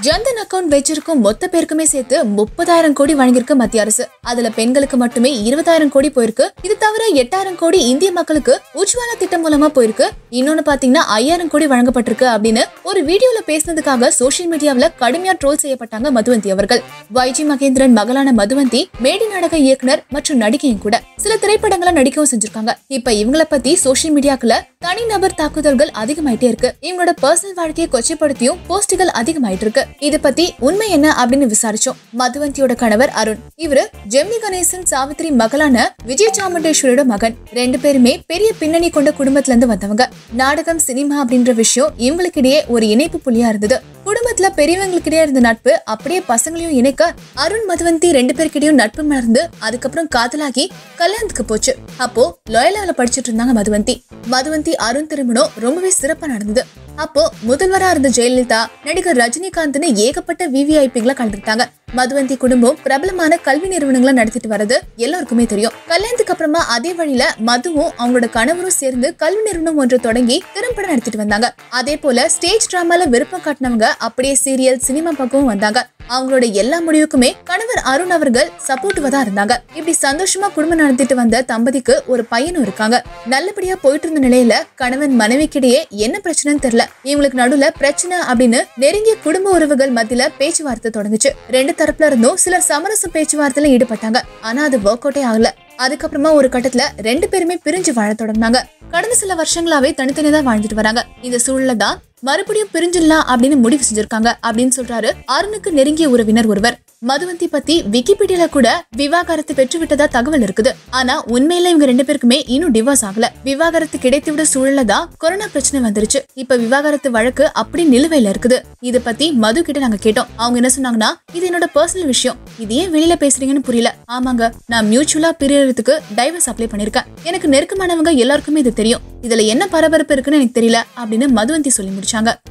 Jan Dhan account வச்சிருக்கும் மொத்த பேருக்குமே சேர்த்து முப்பதாயிரம் கோடி வழங்கியிருக்கு மத்திய அரசு அதுல பெண்களுக்கு மட்டுமே இருபதாயிரம் கோடி போயிருக்கு இது தவிர எட்டாயிரம் கோடி இந்திய மக்களுக்கு உஜ்வாலா திட்டம் மூலமா போயிருக்கு இன்னொன்னு பாத்தீங்கன்னா ஐயாயிரம் கோடி வழங்கப்பட்டிருக்கு அப்படின்னு ஒரு வீடியோல பேசினதுக்காக சோஷியல் மீடியாவுல கடுமையா ட்ரோல் செய்யப்பட்டாங்க மதுவந்தி அவர்கள் வைஜி மகேந்திரன் மகளான மதுவந்தி மேடி நாடக இயக்குனர் மற்றும் நடிகையும் கூட சில திரைப்படங்களை நடிக்கவும் செஞ்சிருக்காங்க இப்ப இவங்கள பத்தி சோஷியல் மீடியாக்குள்ள தனிநபர் தாக்குதல்கள் அதிகமாயிட்டே இருக்கு இவங்களோட பர்சனல் வாழ்க்கையை கொச்சைப்படுத்தியும் போஸ்டுகள் அதிகமாயிட்டு இருக்கு இது பத்தி உண்மை என்ன அப்படின்னு விசாரிச்சோம் மதுவந்தியோட கணவர் அருண் இவரு ஜெமினி கணேசன் சாவித்திரி மகளான விஜய் சாமுண்டேஸ்வரியோட மகன் ரெண்டு பேருமே பெரிய பின்னணி கொண்ட குடும்பத்துல இருந்து வந்தவங்க நாடகம் சினிமா அப்படின்ற விஷயம் இவங்களுக்கிடையே ஒரு இணைப்பு புள்ளியா இருந்தது குடும்பத்துல பெரியவங்களுக்கிடையே இருந்த நட்பு அப்படியே பசங்களையும் இணைக்க அருண் மதுவந்தி ரெண்டு பேருக்கிடையும் நட்பு மலர்ந்து அதுக்கப்புறம் காதலாகி கல்யாணத்துக்கு போச்சு அப்போ லோயலால படிச்சிட்டு இருந்தாங்க மதுவந்தி மதுவந்தி அருண் திருமணம் ரொம்பவே சிறப்பா நடந்தது அப்போ முதல்வரா இருந்த ஜெயலலிதா நடிகர் ரஜினிகாந்த்னு ஏகப்பட்ட விவிஐபிகளை கலந்துக்கிட்டாங்க மதுவந்தி குடும்பம் பிரபலமான கல்வி நிறுவனங்களை நடத்திட்டு வர்றது எல்லாருக்குமே தெரியும் கல்யாணத்துக்கு அப்புறமா அதே வழியில மதுவும் அவங்களோட கணவரும் சேர்ந்து கல்வி நிறுவனம் ஒன்று தொடங்கி திறம்பட நடத்திட்டு வந்தாங்க அதே போல ஸ்டேஜ் டிராமால விருப்பம் காட்டினவங்க அப்படியே சீரியல் சினிமா பக்கமும் வந்தாங்க அவங்களோட எல்லா முடிவுக்குமே கணவர் அருண் அவர்கள் சப்போர்ட்டிவா தான் இருந்தாங்க இப்படி சந்தோஷமா குடும்பம் நடத்திட்டு வந்த தம்பதிக்கு ஒரு பையனும் இருக்காங்க நல்லபடியா போயிட்டு இருந்த நிலையில கணவன் மனைவிக்கிடையே என்ன பிரச்சனைன்னு தெரியல இவங்களுக்கு நடுவுல பிரச்சனை அப்படின்னு நெருங்கிய குடும்ப உறவுகள் மத்தியில பேச்சுவார்த்தை தொடங்குச்சு ரெண்டு தரப்புல இருந்தும் சிலர் சமரச பேச்சுவார்த்தையில ஈடுபட்டாங்க ஆனா அது ஒர்க் அவுட்டே ஆகல அதுக்கப்புறமா ஒரு கட்டத்துல ரெண்டு பேருமே பிரிஞ்சு வாழ தொடங்கினாங்க கடந்த சில வருஷங்களாவே தனித்தனியா தான் வாழ்ந்துட்டு வராங்க இந்த சூழல்ல தான் மறுபடியும் பிரிஞ்சிடலாம் அப்படின்னு முடிவு செஞ்சிருக்காங்க அப்படின்னு சொல்றாரு அருணுக்கு நெருங்கிய உறவினர் ஒருவர் மதுவந்தி பத்தி விக்கிபீடியால கூட விவாகரத்து பெற்று விட்டதா தகவல் இருக்குது ஆனா உண்மையில இவங்க ரெண்டு பேருக்குமே இன்னும் டிவோர்ஸ் ஆகல விவாகரத்து கிடைத்து விட சூழல்ல தான் கொரோனா பிரச்சனை வந்துருச்சு இப்ப விவாகரத்து வழக்கு அப்படி நிலுவையில இருக்குது இத பத்தி மது கிட்ட நாங்க கேட்டோம் அவங்க என்ன சொன்னாங்கன்னா இது என்னோட பர்சனல் விஷயம் இது ஏன் வெளியில பேசுறீங்கன்னு புரியல ஆமாங்க நான் மியூச்சுவலா பிரியறதுக்கு டைவர்ஸ் அப்ளை பண்ணிருக்கேன் எனக்கு நெருக்கமானவங்க எல்லாருக்குமே இது தெரியும் இதுல என்ன பரபரப்பு இருக்குன்னு எனக்கு தெரியல அப்படின்னு மதுவந்தி சொல்லி முடிச்சாங்க